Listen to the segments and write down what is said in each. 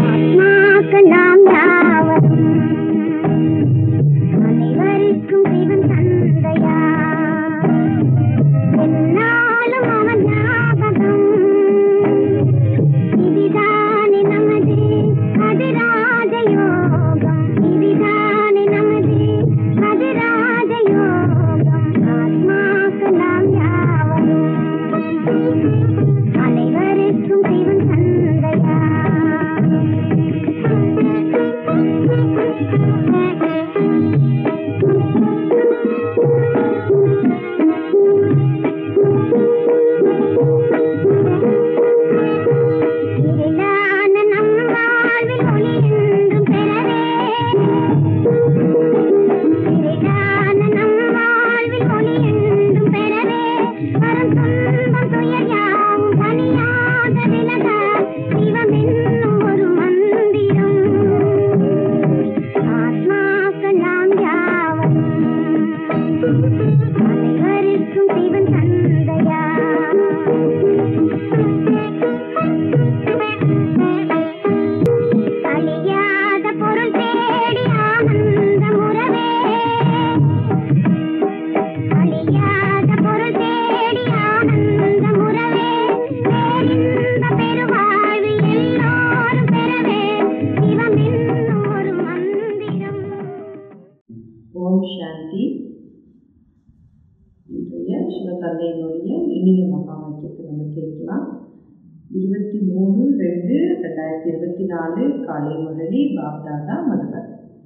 ஆத்மாக்கள் நாம் யாவரும் அனைவருக்கும் சிவன் தந்தையா என்னாலும் அவன் ஞாபகம் இதுதானே நமது அது ராஜயோகம் இதுதானே நமது அது ராஜயோகம் ஆத்மாக்கள் நாம் யாவரும் அனைவருக்கும் சிவன் தந்தையா இருளான நம் வாழ்வில் ஒளி என்றும் பெறவே இருளான நம் வாழ்வில் ஒளி என்றும் பெறவே வரும் துன்பம் துயர் யாவும் தனியாக விலக சிவம் என்னும் ஒரு மந்திரம் ஆத்மாக்கள் நாம் யாவரும் அனைவருக்கும் சிவன் தந்தையா அழியாத பொருள் தேடி ஆனந்த முறவே அழியாத பொருள் தேடி ஆனந்த முறவே பேரின்ப பெருவாழ்வு எல்லோரும் பெறவே சிவம் என்னும் ஒரு மந்திரம் ஓம் சாந்தி இன்றைய சிவதந்தையினுடைய இனிய மகா வாக்கியத்தை நம்ம கேட்கலாம் இருபத்தி மூணு ரெண்டு ரெண்டாயிரத்தி இருபத்தி நாலு காலை முரளி பாப்தாதா மதுபன்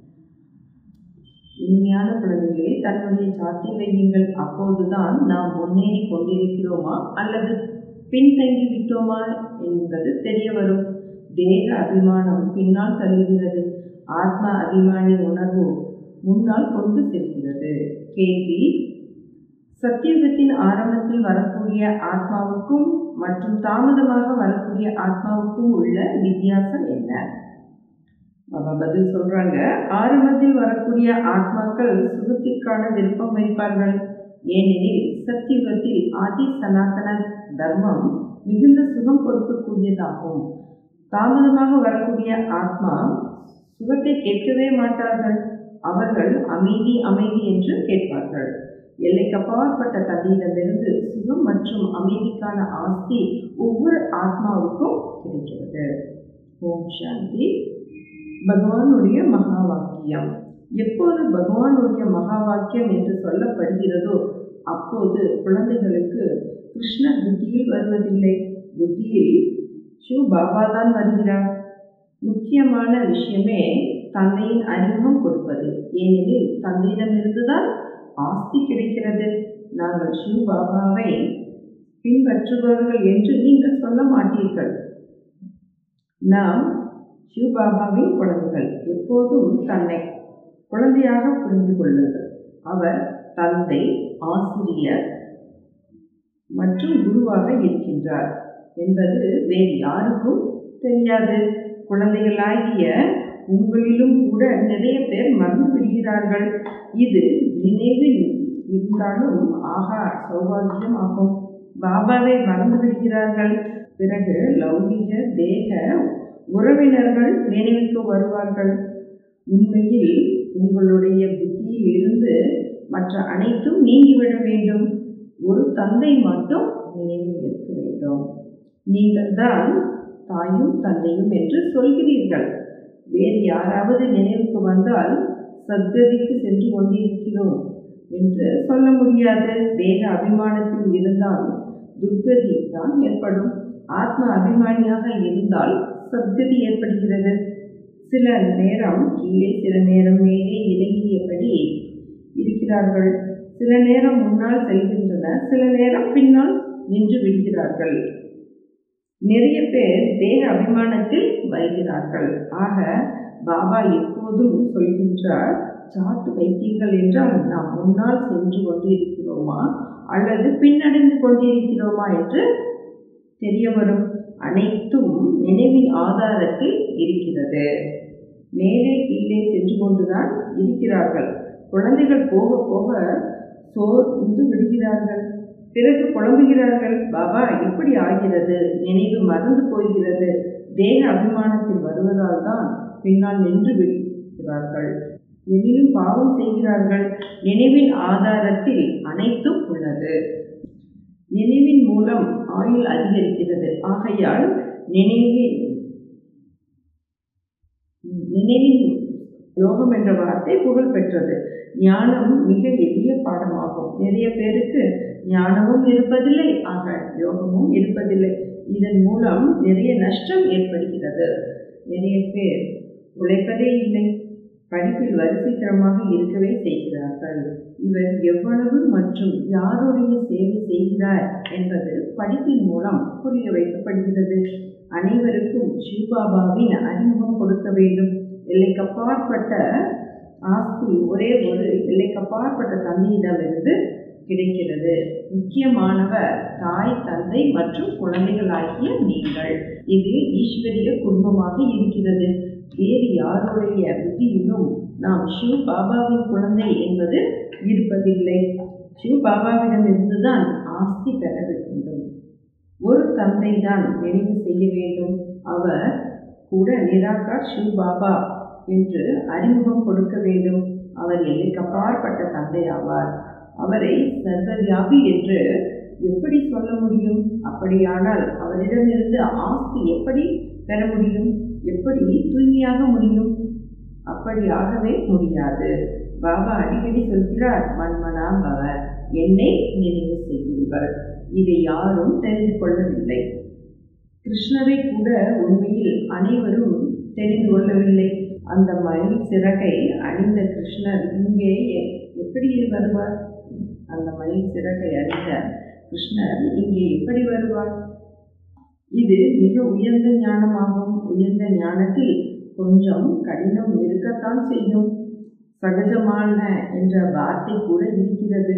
இனிமையான குழந்தைகளே தன்னுடைய சாட்டி வையுங்கள் அப்போதுதான் நாம் முன்னேறி கொண்டிருக்கிறோமா அல்லது பின்தங்கி விட்டோமா என்பது தெரிய வரும் தேக அபிமானம் பின்னால் தள்ளுகிறது ஆத்ம அபிமானி உணர்வு முன்னால் கொண்டு செல்கிறது கேள்வி சத்தியுகத்தின் ஆரம்பத்தில் வரக்கூடிய ஆத்மாவுக்கும் மற்றும் தாமதமாக வரக்கூடிய ஆத்மாவுக்கும் உள்ள வித்தியாசம் என்ன பாபா பதில் சொல்றாங்க ஆரம்பத்தில் வரக்கூடிய ஆத்மாக்கள் சுகத்திற்கான விருப்பம் வைப்பார்கள் ஏனெனில் சத்தியுகத்தில் ஆதி சனாதன தர்மம் மிகுந்த சுகம் கொடுக்கக்கூடியதாகும் தாமதமாக வரக்கூடிய ஆத்மா சுகத்தை கேட்கவே மாட்டார்கள் அவர்கள் அமைதி அமைதி என்று கேட்பார்கள் எல்லைக்கப்பாற்பட்ட தந்தையிடமிருந்து சுகம் மற்றும் அமைதிக்கான ஆஸ்தி ஒவ்வொரு ஆத்மாவுக்கும் கிடைக்கிறது ஓம் சாந்தி பகவானுடைய மகா வாக்கியம் எப்போது பகவானுடைய மகா வாக்கியம் என்று சொல்லப்படுகிறதோ அப்போது குழந்தைகளுக்கு கிருஷ்ணர் புத்தியில் வருவதில்லை புத்தியில் ஷிவ பாபா தான் வருகிறார் முக்கியமான விஷயமே தந்தையின் அறிமுகம் கொடுப்பது ஏனெனில் தந்தையிடமிருந்து தான் ஆஸ்தி கிடைக்கிறது நாங்கள் ஷிவ பாபாவை பின்பற்றுபவர்கள் என்று நீங்கள் சொல்ல மாட்டீர்கள் நாம் ஷிவ பாபாவின் குழந்தைகள் எப்போதும் தன்னை குழந்தையாக புரிந்து கொள்ளுங்கள் அவர் தந்தை ஆசிரியர் மற்றும் குருவாக இருக்கின்றார் என்பது வேறு யாருக்கும் தெரியாது குழந்தைகளாகிய உங்களிலும் கூட நிறைய பேர் மறந்து விடுகிறார்கள் இது நினைவில் இருந்தாலும் ஆகா சௌபாகியம் ஆகும் பாபாவை மறந்து விடுகிறார்கள் பிறகு லௌகிக தேக உறவினர்கள் நினைவுக்கு வருவார்கள் உண்மையில் உங்களுடைய புத்தியில் இருந்து மற்ற அனைத்தும் நீங்கிவிட வேண்டும் ஒரு தந்தை மட்டும் நினைவில் இருக்க வேண்டும் நீங்கள் தான் தாயும் தந்தையும் என்று சொல்கிறீர்கள் வேறு யாராவது நினைவுக்கு வந்தால் சத்கதிக்கு சென்று கொண்டிருக்கிறோம் என்று சொல்ல முடியாது தேக அபிமானத்தில் இருந்தால் துர்கதி தான் ஏற்படும் ஆத்ம அபிமானியாக இருந்தால் சத்கதி ஏற்படுகிறது சில நேரம் கீழே சில நேரம் மேலே இறங்கியபடி இருக்கிறார்கள் சில நேரம் முன்னால் செல்கின்றன சில நேரம் பின்னால் நின்று விடுகிறார்கள் நிறைய பேர் தேக அபிமானத்தில் வருகிறார்கள் ஆக பாபா எப்போதும் சொல்கின்றார் சாட்டு வைத்தீர்கள் என்றால் நாம் முன்னால் சென்று கொண்டிருக்கிறோமா அல்லது பின்னடைந்து கொண்டிருக்கிறோமா என்று தெரிய வரும் அனைத்தும் நினைவின் ஆதாரத்தில் இருக்கிறது மேலே கீழே சென்று கொண்டுதான் இருக்கிறார்கள் குழந்தைகள் போக போக சோர்ந்து விடுகிறார்கள் பிறகு புலம்புகிறார்கள் பாபா இப்படி ஆகிறது நினைவு மறந்து போகிறது தேக அபிமானத்தில் வருவதால் தான் பின்னால் நின்று விடுகிறார்கள் எனினும் பாவம் செய்கிறார்கள் நினைவின் ஆதாரத்தில் அனைத்தும் உள்ளது நினைவின் மூலம் ஆயுள் அதிகரிக்கிறது ஆகையால் நினைவின் நினைவின் யோகம் என்ற வார்த்தை புகழ் பெற்றது ஞானம் மிக எளிய பாடமாகும் நிறைய பேருக்கு ஞானமும் இருப்பதில்லை ஆக யோகமும் இருப்பதில்லை இதன் மூலம் நிறைய நஷ்டம் ஏற்படுகிறது நிறைய பேர் உழைப்பதே இல்லை படிப்பில் வரிசைக்கிரமாக இருக்கவே செய்கிறார்கள் இவர் எவ்வளவு மற்றும் யாருடைய சேவை செய்கிறார் என்பது படிப்பின் மூலம் புரிய வைக்கப்படுகிறது அனைவருக்கும் சிவபாபாவின் அறிமுகம் கொடுக்க வேண்டும் எல்லைக்கப்பாற்பட்ட ஆஸ்தி ஒரே ஒரு எல்லைக்கப்பாற்பட்ட தந்தையிடமிருந்து கிடைக்கிறது முக்கியமானவர் தாய் தந்தை மற்றும் குழந்தைகளாகிய நீங்கள் இது ஈஸ்வரிய குடும்பமாக இருக்கிறது வேறு யாருடைய புத்தியிலும் நாம் சிவ பாபாவின் குழந்தை என்பது இருப்பதில்லை சிவ பாபாவிடமிருந்து தான் ஆஸ்தி பெற வேண்டும் ஒரு தந்தை தான் நினைவு செய்ய வேண்டும் அவர் கூட நிராகார் சிவ பாபா என்று அறிமுகம் கொடுக்க வேண்டும் அவர் எல்லைக்கப்பாற்பட்ட தந்தை ஆவார் அவரை சர்வவியாபி என்று எப்படி சொல்ல முடியும் அப்படியானால் அவரிடமிருந்து ஆஸ்தி எப்படி பெற முடியும் எப்படி தூய்மையாக முடியும் அப்படியாகவே முடியாது பாபா அடிக்கடி சொல்கிறார் மன்மனா பவ என்னை நினைவு செய்யுங்கள் இதை யாரும் தெரிந்து கொள்ளவில்லை கிருஷ்ணரை கூட உண்மையில் அனைவரும் தெரிந்து கொள்ளவில்லை அந்த மயில் சிறகை அணிந்த கிருஷ்ணர் இங்கே எப்படி வருவார் அந்த மயில் சிறகை அணிந்த கிருஷ்ணர் இங்கே எப்படி வருவார் இது மிக உயர்ந்த ஞானமாகும் உயர்ந்த ஞானத்தில் கொஞ்சம் கடினம் இருக்கத்தான் செய்யும் சகஜமான என்ற வார்த்தை கூட இருக்கிறது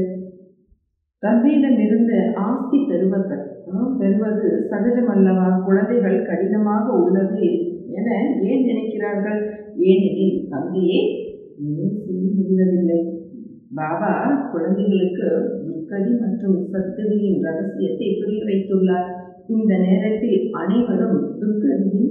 தந்தையிடமிருந்து ஆஸ்தி பெறுவது பெறுவது சகஜம் அல்லவா குழந்தைகள் கடினமாக உள்ளது என ஏன் நினைக்கிறார்கள் ஏனெனில் தந்தையே நினைவு செய்ய முடிவதில்லை பாபா குழந்தைகளுக்கு துர்க்கதி மற்றும் சத்கதியின் ரகசியத்தை புரிய வைத்துள்ளார் இந்த நேரத்தில் அனைவரும் துர்க்கதியில்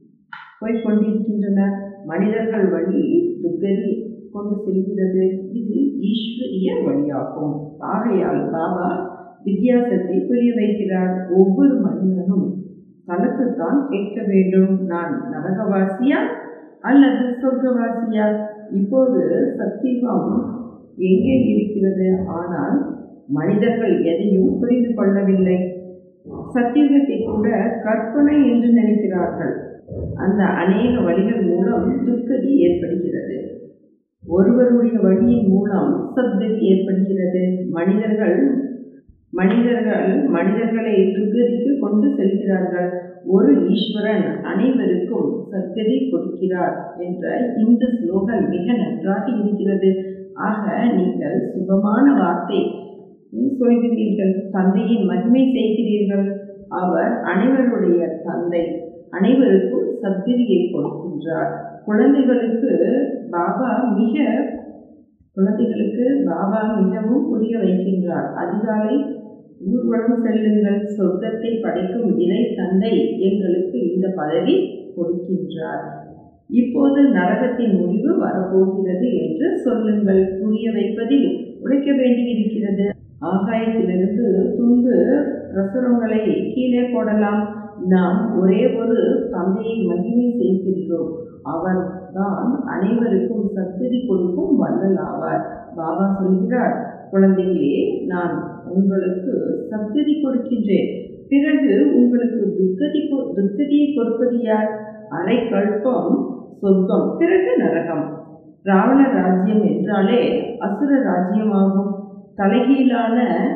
போய்கொண்டிருக்கின்றனர் மனிதர்கள் வழி துர்க்கதி கொண்டு செல்கிறது இது ஈஸ்வரிய வழியாகும் ஆகையால் பாபா வித்தியாசத்தை புரிய வைக்கிறார் ஒவ்வொரு மனிதனும் தனக்குத்தான் கேட்க வேண்டும் நான் நரகவாசியா அல்லது சொர்க்கவாசியா இப்போது சத்தியம் எங்கே இருக்கிறது ஆனால் மனிதர்கள் எதையும் புரிந்து கொள்ளவில்லை சத்தியுகத்தை கூட கற்பனை என்று நினைக்கிறார்கள் அந்த அநேக வழிகள் மூலம் துர்க்கதி ஏற்படுகிறது ஒருவருடைய வழியின் மூலம் சத்கதி ஏற்படுகிறது மனிதர்கள் மனிதர்கள் மனிதர்களை துர்கதிக்கு கொண்டு செல்கிறார்கள் ஒரு ஈஸ்வரன் அனைவருக்கும் சத்கதி கொடுக்கிறார் என்ற இந்த ஸ்லோகன் மிக நன்றாக இருக்கிறது ஆக நீங்கள் சுபமான வார்த்தை சொல்கிறீர்கள் தந்தையின் மகிமை செய்கிறீர்கள் அவர் அனைவருடைய தந்தை அனைவருக்கும் சத்கதியை கொடுக்கின்றார் குழந்தைகளுக்கு பாபா மிக குழந்தைகளுக்கு பாபா மிகவும் புரிய வைக்கின்றார் அதிகாலை ஊர்வலம் செல்லுங்கள் சொர்க்கத்தை படைக்கும் இறை தந்தை எங்களுக்கு இந்த பதவி கொடுக்கின்றார் இப்போது நரகத்தின் முடிவு வரப்போகிறது என்று சொல்லுங்கள் புரிய வைப்பதில் உழைக்க வேண்டியிருக்கிறது ஆகாயத்திலிருந்து துண்டு பிரசுரங்களை கீழே போடலாம் நாம் ஒரே ஒரு தந்தையை மகிமை செய்கின்றோம் அவர் தான் அனைவருக்கும் சத்துதி கொடுக்கும் வள்ளல் ஆவார் பாபா சொல்கிறார் குழந்தைகளே நான் உங்களுக்கு சத்துதி கொடுக்கின்றேன் பிறகு உங்களுக்கு துர்கதி துர்கதியை கொடுப்பது யார் அரை கல்பம் சொர்க்கம் பிறகு நரகம் ராவண ராஜ்யம் என்றாலே அசுர ராஜ்யமாகும் தலைகீழான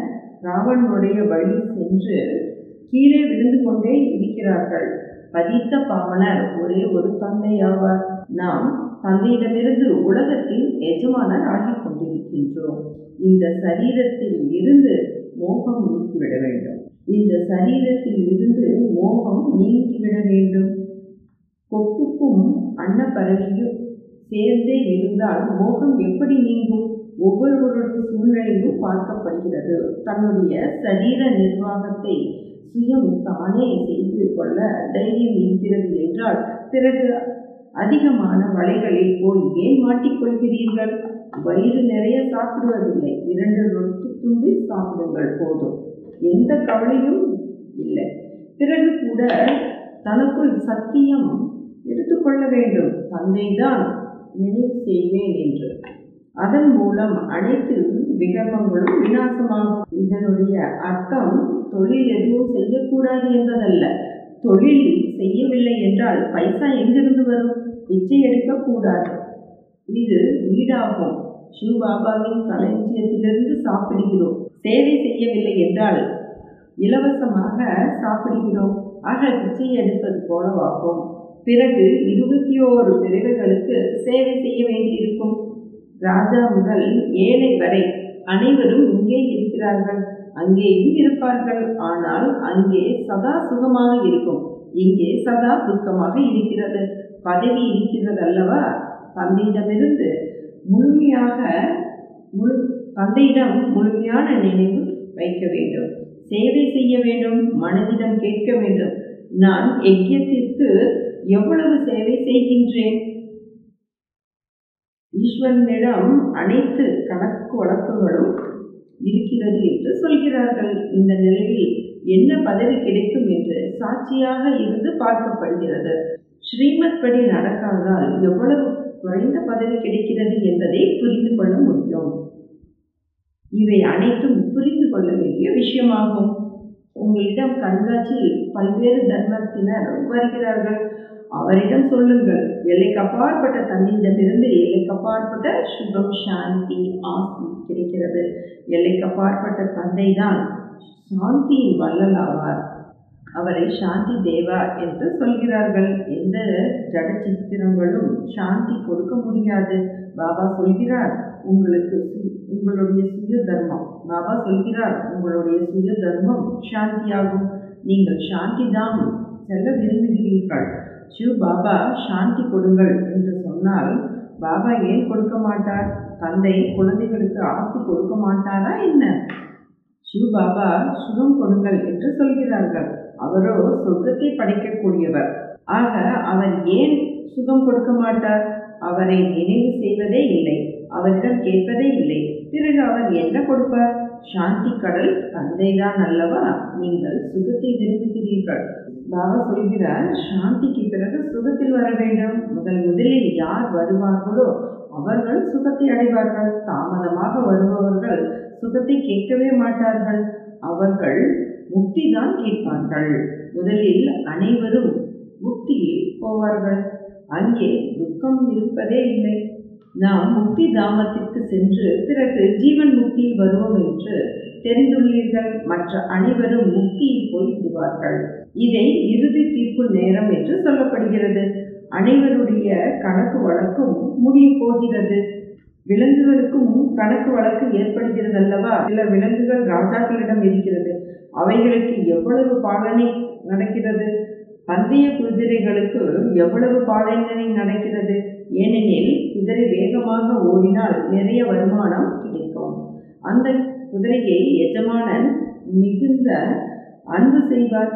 ராவணனுடைய வழி சென்று கீழே விழுந்து கொண்டே இருக்கிறார்கள் பதித்த பாவனர் ஒரே ஒரு தந்தையாவார் நாம் தந்தையிடமிருந்து உலகத்தில் எஜமானர் ஆகிக் கொண்டிருக்கின்றோம் இந்த சரீரத்தில் இருந்து மோகம் நீக்கிவிட வேண்டும் இந்த சரீரத்தில் இருந்து மோகம் நீங்கிவிட வேண்டும் கொக்குக்கும் அன்னப்பறவையும் சேர்ந்தே இருந்தால் மோகம் எப்படி நீங்கும் ஒவ்வொருவருடைய சூழ்நிலையும் பார்க்கப்படுகிறது தன்னுடைய சரீர நிர்வாகத்தை சுயம் தானே செய்து கொள்ள தைரியம் இருக்கிறது என்றால் பிறகு அதிகமான வலைகளில் போய் ஏன் மாட்டிக்கொள்கிறீர்கள் வயிறு நிறைய சாப்பிடுவதில்லை இரண்டு ரொட்டி துண்டு சாப்பிடுங்கள் போதும் எந்த கவலையும் இல்லை பிறகு கூட தனக்குள் சத்தியம் எடுத்துக்கொள்ள வேண்டும் தந்தைதான் நினைவு செய்வேன் என்று அதன் மூலம் அனைத்து விகர்மங்களும் விநாசமாகும் இதனுடைய அர்த்தம் தொழில் எதுவும் செய்யக்கூடாது என்பதல்ல தொழில் செய்யவில்லை என்றால் பைசா எங்கிருந்து வரும் பிச்சை எடுக்கக்கூடாது இது வீடாகும் சிவபாபாவின் களஞ்சியத்திலிருந்து சாப்பிடுகிறோம் சேவை செய்யவில்லை என்றால் இலவசமாக சாப்பிடுகிறோம் ஆக பிச்சை எடுப்பது போலவாகும் பிறகு இருபத்தி ஓரு பிரிவுகளுக்கு சேவை செய்ய வேண்டியிருக்கும் ராஜா முதல் ஏழை வரை அனைவரும் இங்கே இருக்கிறார்கள் அங்கேயும் இருப்பார்கள் ஆனால் அங்கே சதா சுகமாக இருக்கும் இங்கே சதா துக்கமாக இருக்கிறது பதவி இருக்கிறது அல்லவா தந்தையிடமிருந்து முழுமையாக முழு தந்தையிடம் முழுமையான நினைவு வைக்க வேண்டும் சேவை செய்ய வேண்டும் மனதிடம் கேட்க வேண்டும் நான் யஜ்யத்திற்கு எவ்வளவு சேவை செய்கின்றேன் ஈஸ்வரனிடம் அனைத்து கணக்கு வழக்குகளும் இருக்கிறது என்று சொல்கிறார்கள் இந்த நிலையில் என்ன பதவி கிடைக்கும் என்று சாட்சியாக இருந்து பார்க்கப்படுகிறது ஸ்ரீமத் படி நடக்காததால் எவ்வளவு குறைந்த பதவி கிடைக்கிறது என்பதை புரிந்து கொள்ள முடியும் இவை அனைத்தும் புரிந்து கொள்ள வேண்டிய விஷயமாகும் உங்களிடம் கண்காட்சியில் பல்வேறு தர்மத்தினர் வருகிறார்கள் அவரிடம் சொல்லுங்கள் எல்லைக்கு அப்பாற்பட்ட தந்தையிடமிருந்து எல்லைக்கு அப்பாற்பட்ட சுகம் சாந்தி ஆஸ்தி கிடைக்கிறது எல்லைக்கு அப்பாற்பட்ட தந்தை தான் சாந்தியின் வள்ளல் ஆவார் அவரை சாந்தி தேவா என்று சொல்கிறார்கள் எந்த ஜட சித்திரங்களும் சாந்தி கொடுக்க முடியாது பாபா சொல்கிறார் உங்களுக்கு சு- உங்களுடைய சுய தர்மம் பாபா சொல்கிறார் உங்களுடைய சுய தர்மம் சாந்தியாகும் நீங்கள் சாந்தி தான் செல்ல விரும்புகிறீர்கள் சிவ பாபா சாந்தி கொடுங்கள் என்று சொன்னால் பாபா ஏன் கொடுக்க மாட்டார் தந்தை குழந்தைகளுக்கு ஆஸ்தி கொடுக்க மாட்டாரா என்ன சிவ பாபா சுகம் கொடுங்கள் என்று சொல்கிறார்கள் அவரோ சொர்க்கத்தை படைக்கக்கூடியவர் ஆக அவர் ஏன் சுகம் கொடுக்க மாட்டார் அவரை நினைவு செய்வதே இல்லை அவரிடம் கேட்பதே இல்லை பிறகு அவர் என்ன கொடுப்பார் சாந்தி கடல் தந்தைதான் அல்லவா நீங்கள் சுகத்தை விரும்புகிறீர்கள் பாபா சொல்கிறார் சாந்திக்கு பிறகு சுகத்தில் வர வேண்டும் முதல் முதலில் யார் வருவார்களோ அவர்கள் சுகத்தை அடைவார்கள் தாமதமாக வருபவர்கள் சுகத்தை கேட்கவே மாட்டார்கள் அவர்கள் முக்தி தான் கேட்பார்கள் முதலில் அனைவரும் முக்தியில் போவார்கள் அங்கே துக்கம் இருப்பதே இல்லை நாம் முக்தி தாமத்திற்கு சென்று பிறகு ஜீவன் முக்தியில் வருவோம் என்று தெரிந்துள்ளீர்கள் மற்ற அனைவரும் முக்தியில் போய் விடுவார்கள் இதை இறுதி தீர்ப்பு நேரம் என்று சொல்லப்படுகிறது அனைவருடைய கணக்கு வழக்கும் முடிய போகிறது விலங்குகளுக்கும் கணக்கு வழக்கு ஏற்படுகிறது அல்லவா சில விலங்குகள் ராஜாக்களிடம் இருக்கிறது அவைகளுக்கு எவ்வளவு பாலனை நடக்கிறது பந்தய குதிரைகளுக்கு எவ்வளவு பாலனை நடக்கிறது ஏனெனில் குதிரை வேகமாக ஓடினால் நிறைய வருமானம் கிடைக்கும் அந்த குதிரையை எஜமானன் மிகுந்த அன்பு செய்வார்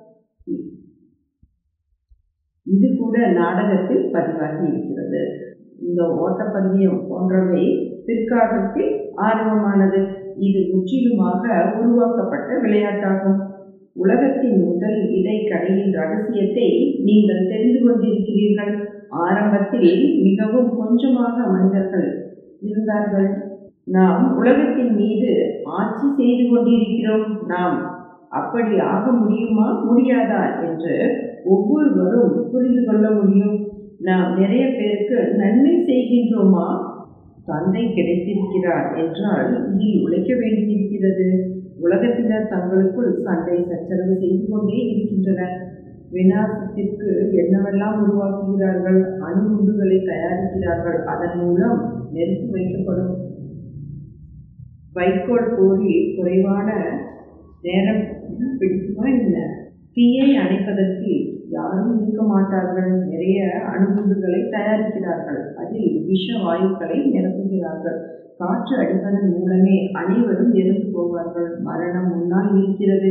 இது கூட நாடகத்தில் பதிவாகி இருக்கிறது இந்த ஓட்டப்பந்தயம் போன்றவை பிற்காலத்தில் ஆரம்பமானது இது முற்றிலுமாக உருவாக்கப்பட்ட விளையாட்டாகும் உலகத்தின் முதல் இடைக்கடையின் ரகசியத்தை நீங்கள் தெரிந்து கொண்டிருக்கிறீர்கள் ஆரம்பத்தில் மிகவும் கொஞ்சமாக மனிதர்கள் இருந்தார்கள் நாம் உலகத்தின் மீது ஆட்சி செய்து கொண்டிருக்கிறோம் நாம் அப்படி ஆக முடியுமா முடியாதா என்று ஒவ்வொருவரும் புரிந்து கொள்ள முடியும் நாம் நிறைய பேருக்கு நன்மை செய்கின்றோமா தந்தை கிடைத்திருக்கிறார் என்றால் இதில் உழைக்க வேண்டியிருக்கிறது உலகத்தினர் தங்களுக்குள் சண்டை சச்சரவு செய்து கொண்டே இருக்கின்றனர் விநாசத்திற்கு என்னவெல்லாம் உருவாக்குகிறார்கள் அணுகுண்டுகளை தயாரிக்கிறார்கள் அதன் மூலம் நெருப்பு வைக்கப்படும் வைக்கோல் போரில் குறைவான நேரம் பிடிக்குமா என்ன தீயை அணைப்பதற்கு யாரும் இருக்க மாட்டார்கள் நிறைய அணுகுண்டுகளை தயாரிக்கிறார்கள் அதில் விஷ வாயுக்களை நிரப்புகிறார்கள் காற்று அடிப்பதன் மூலமே அனைவரும் இறந்து போவார்கள் மரணம் முன்னால் இருக்கிறது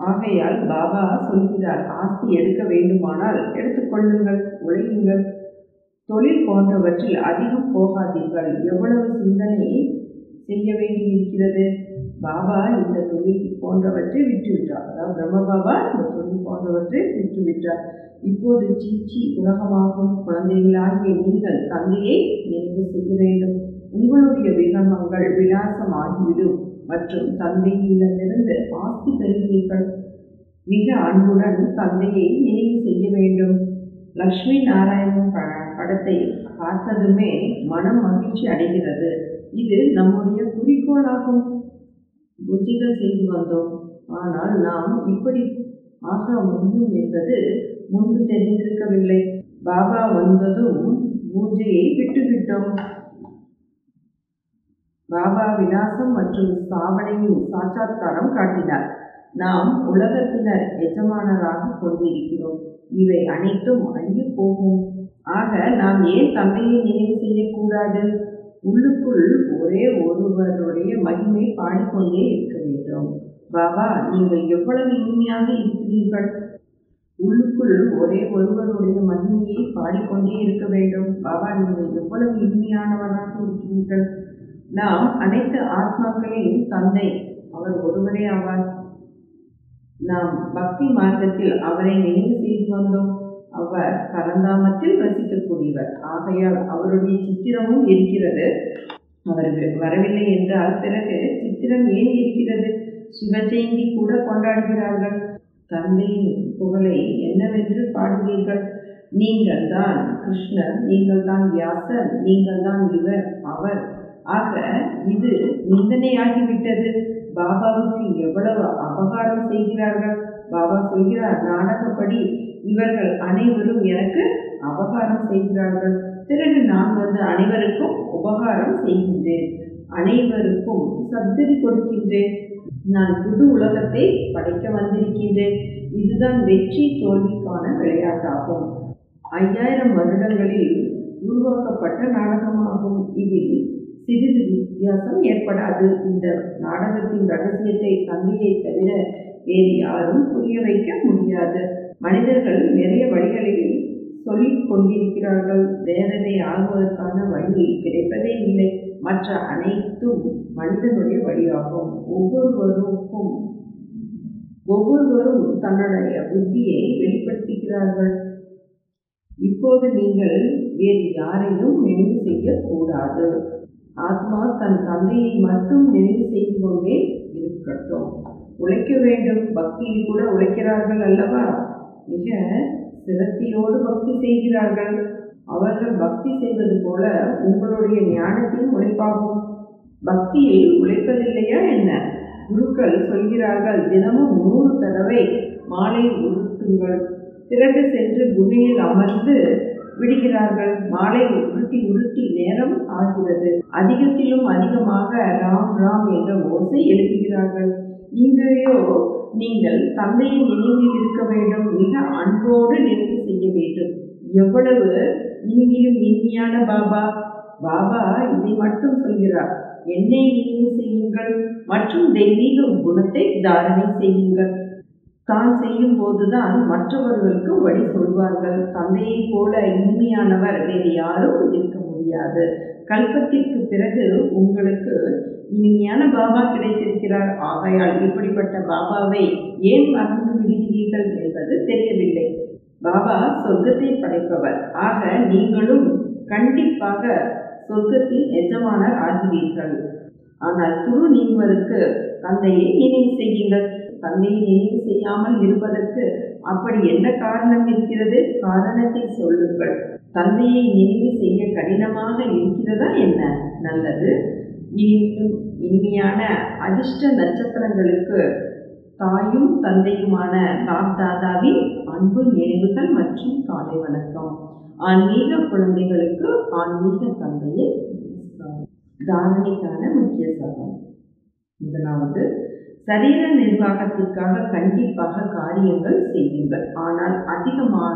ஆகையால் பாபா சொல்கிறார் ஆஸ்தி எடுக்க வேண்டுமானால் எடுத்துக்கொள்ளுங்கள் உழையுங்கள் தொழில் போன்றவற்றில் அதிகம் போகாதீர்கள் எவ்வளவு சிந்தனை செய்ய வேண்டியிருக்கிறது பாபா இந்த தொழில் போன்றவற்றை விட்டுவிட்டார் அதாவது பிரம்ம பாபா இந்த தொழில் போன்றவற்றை விட்டுவிட்டார் இப்போது சீச்சி உலகமாகும் குழந்தைகளாகிய நீங்கள் தந்தையை நினைவு செய்ய வேண்டும் உங்களுடைய விகமங்கள் விலாசமாகிவிடும் மற்றும் தந்தையிடமிருந்து ஆஸ்தி பெறுவீர்கள் மிக அன்புடன் தந்தையை நினைவு செய்ய வேண்டும் லக்ஷ்மி நாராயணன் ப படத்தை பார்த்ததுமே மனம் மகிழ்ச்சி அடைகிறது இது நம்முடைய குறிக்கோளாகும் பூஜைகள் செய்து வந்தோம் ஆனால் நாம் இப்படி ஆக முடியும் என்பது முன்பு தெரிந்திருக்கவில்லை பாபா வந்ததும் பூஜையை விட்டுவிட்டோம் பாபா விலாசம் மற்றும் ஸ்தாபனையின் சாட்சாத்காரம் காட்டினார் நாம் உலகத்தினர் எஜமானராக கொண்டிருக்கிறோம் இவை அனைத்தும் அழிய போகும் ஆக நாம் ஏன் தந்தையை நினைவு செய்யக்கூடாது உள்ளுக்குள் ஒரே ஒருவருடைய மகிமை பாடிக்கொண்டே இருக்க வேண்டும் பாபா நீங்கள் எவ்வளவு இனிமையாக இருக்கிறீர்கள் உள்ளுக்குள் ஒரே ஒருவருடைய மகிமையை பாடிக்கொண்டே இருக்க வேண்டும் பாபா நீங்கள் எவ்வளவு இனிமையானவராக இருக்கிறீர்கள் நாம் அனைத்து ஆத்மாக்களின் தந்தை அவர் ஒருவரே ஆவார் நாம் பக்தி மார்க்கத்தில் அவரை நினைவு செய்து வந்தோம் அவர் பரந்தாமத்தில் வசிக்கக்கூடியவர் ஆகையால் அவருடைய சித்திரமும் இருக்கிறது அவர் வரவில்லை என்றால் பிறகு சித்திரம் ஏன் இருக்கிறது சிவஜெயந்தி கூட கொண்டாடுகிறார்கள் தந்தையின் புகழை என்னவென்று பாடுவீர்கள் நீங்கள் தான் கிருஷ்ணர் நீங்கள் தான் வியாசர் நீங்கள் தான் இவர் அவர் ஆக இது நிந்தனையாகிவிட்டது பாபாவுக்கு எவ்வளவு அபகாரம் செய்கிறார்கள் பாபா சொல்கிறார் நாடகப்படி இவர்கள் அனைவரும் எனக்கு அபகாரம் செய்கிறார்கள் பிறகு நான் வந்து அனைவருக்கும் உபகாரம் செய்கின்றேன் அனைவருக்கும் சப்ததி கொடுக்கின்றேன் நான் புது உலகத்தை படைக்க வந்திருக்கின்றேன் இதுதான் வெற்றி தோல்விக்கான விளையாட்டாகும் ஐயாயிரம் வருடங்களில் உருவாக்கப்பட்ட நாடகமாகும் இதில் சிறிது வித்தியாசம் ஏற்படாது இந்த நாடகத்தின் ரகசியத்தை தந்தையை தவிர வேறு யாரும் புரிய வைக்க முடியாது மனிதர்கள் நிறைய வழிகளில் சொல்லிக் கொண்டிருக்கிறார்கள் தேவதை ஆகுவதற்கான வழி கிடைப்பதே இல்லை மற்ற அனைத்தும் மனிதனுடைய வழியாகும் ஒவ்வொருவருக்கும் ஒவ்வொருவரும் தன்னுடைய புத்தியை வெளிப்படுத்துகிறார்கள் இப்போது நீங்கள் வேறு யாரையும் நினைவு செய்யக்கூடாது ஆத்மா தன் தந்தையை மட்டும் நினைவு செய்து கொண்டே இருக்கட்டும் உழைக்க வேண்டும் பக்தியில் கூட உழைக்கிறார்கள் அல்லவா மிக சிரத்தையோடு பக்தி செய்கிறார்கள் அவர்கள் பக்தி செய்வது போல உங்களுடைய ஞானத்தின் உழைப்பாகும் பக்தியில் உழைப்பதில்லையா என்ன குருக்கள் சொல்கிறார்கள் தினமும் நூறு தடவை மாலை உருட்டுங்கள் பிறகு சென்று குகையில் அமர்ந்து விடுகிறார்கள் மாலை உருட்டி உருட்டி நேரம் ஆகிறது அதிகத்திலும் அதிகமாக ராம் ராம் என்ற ஓசை எழுப்புகிறார்கள் இங்கேயோ நீங்கள் தந்தையின் நினைவில் இருக்க வேண்டும் மிக அன்போடு நினைவு செய்ய வேண்டும் எவ்வளவு இனிமையும் இனிமையான பாபா பாபா இதை மட்டும் சொல்கிறார் என்னை நினைவு செய்யுங்கள் மற்றும் தெய்வீக குணத்தை தாரணை செய்யுங்கள் தான் செய்யும் போதுதான் மற்றவர்களுக்கு வழி சொல்வார்கள் தந்தையைப் போல இனிமையானவர் வேறு யாரும் இருக்க முடியாது கல்பத்திற்கு பிறகு உங்களுக்கு இனிமையான பாபா கிடைத்திருக்கிறார் ஆகையால் இப்படிப்பட்ட பாபாவை ஏன் மறந்து விடுகிறீர்கள் என்பது தெரியவில்லை பாபா சொர்க்கத்தை படைப்பவர் ஆக நீங்களும் கண்டிப்பாக சொர்க்கத்தின் எஜமானர் ஆகிறீர்கள் ஆனால் துரு நீங்குவதற்கு தந்தையை நினைவு செய்யுங்கள் தந்தையை நினைவு செய்யாமல் இருப்பதற்கு அப்படி என்ன காரணம் இருக்கிறது காரணத்தை சொல்லுங்கள் தந்தையை நினைவு செய்ய கடினமாக இருக்கிறதா என்ன நல்லது இனிமையும் இனிமையான அதிர்ஷ்ட நட்சத்திரங்களுக்கு தாயும் தந்தையுமான பாப்தாதாவின் அன்பு நினைவுகள் மற்றும் காலை வணக்கம் ஆன்மீக குழந்தைகளுக்கு ஆன்மீக தந்தையின் நமஸ்காரம். தாரணைக்கான முக்கிய சகம் முதலாவது சரீர நிர்வாகத்திற்காக கண்டிப்பாக காரியங்கள் செய்யுங்கள் ஆனால் அதிகமான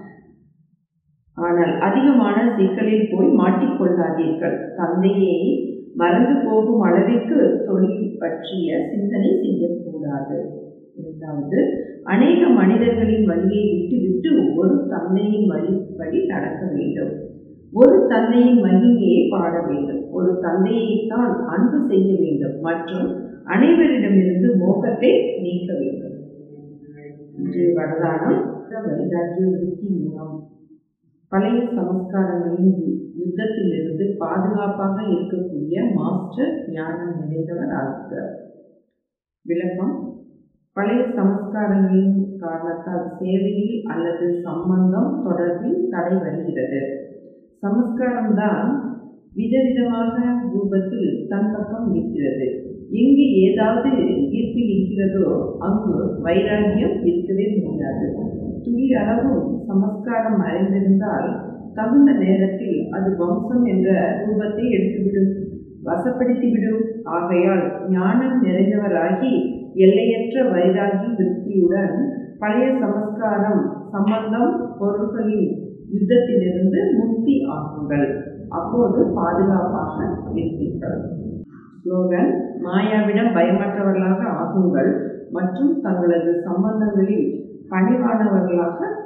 ஆனால் அதிகமான சிக்கலில் போய் மாட்டிக்கொள்ளாதீர்கள் தந்தையை மறந்து போகும் அளவிற்கு தொழில் பற்றிய சிந்தனை செய்யக்கூடாது இரண்டாவது அநேக மனிதர்களின் வழியை விட்டுவிட்டு ஒரு தந்தையின் வழிப்படி நடக்க வேண்டும் ஒரு தந்தையின் மகிமையை பாட வேண்டும் ஒரு தந்தையைத்தான் அன்பு செய்ய வேண்டும் மற்றும் அனைவரிடமிருந்து மோகத்தை நீக்க வேண்டும் இன்று வரதானம் வைராக்கிய விருத்தி மூலம் பழைய சமஸ்காரங்களின் யு- யுத்தத்திலிருந்து பாதுகாப்பாக இருக்கக்கூடிய மாஸ்டர் ஞானம் நிறைந்தவர் ஆகுக விளக்கம் பழைய சமஸ்காரங்களின் காரணத்தால் சேவையில் அல்லது சம்பந்தம் தொடர்பில் தடை வருகிறது சமஸ்காரம்தான் விதவிதமாக ரூபத்தில் தன் பக்கம் இருக்கிறது எங்கு ஏதாவது ஈர்ப்பு இருக்கிறதோ அங்கு வைராக்கியம் இருக்கவே முடியாது துளி அளவும் சமஸ்காரம் மறைந்திருந்தால் தகுந்த நேரத்தில் அது வம்சம் என்ற ரூபத்தை எடுத்துவிடும் வசப்படுத்திவிடும் ஆகையால் ஞானம் நிறைந்தவராகி எல்லையற்ற வைராகி விருத்தியுடன் பழைய சமஸ்காரம் சம்பந்தம் பொருள்களின் யுத்தத்திலிருந்து முக்தி ஆகுங்கள் அப்போது பாதுகாப்பாக இருப்பீர்கள் ஸ்லோகன் மாயாவிடம் பயமற்றவர்களாக ஆகுங்கள் மற்றும் தங்களது சம்பந்தங்களில் பணிவானவர்களாக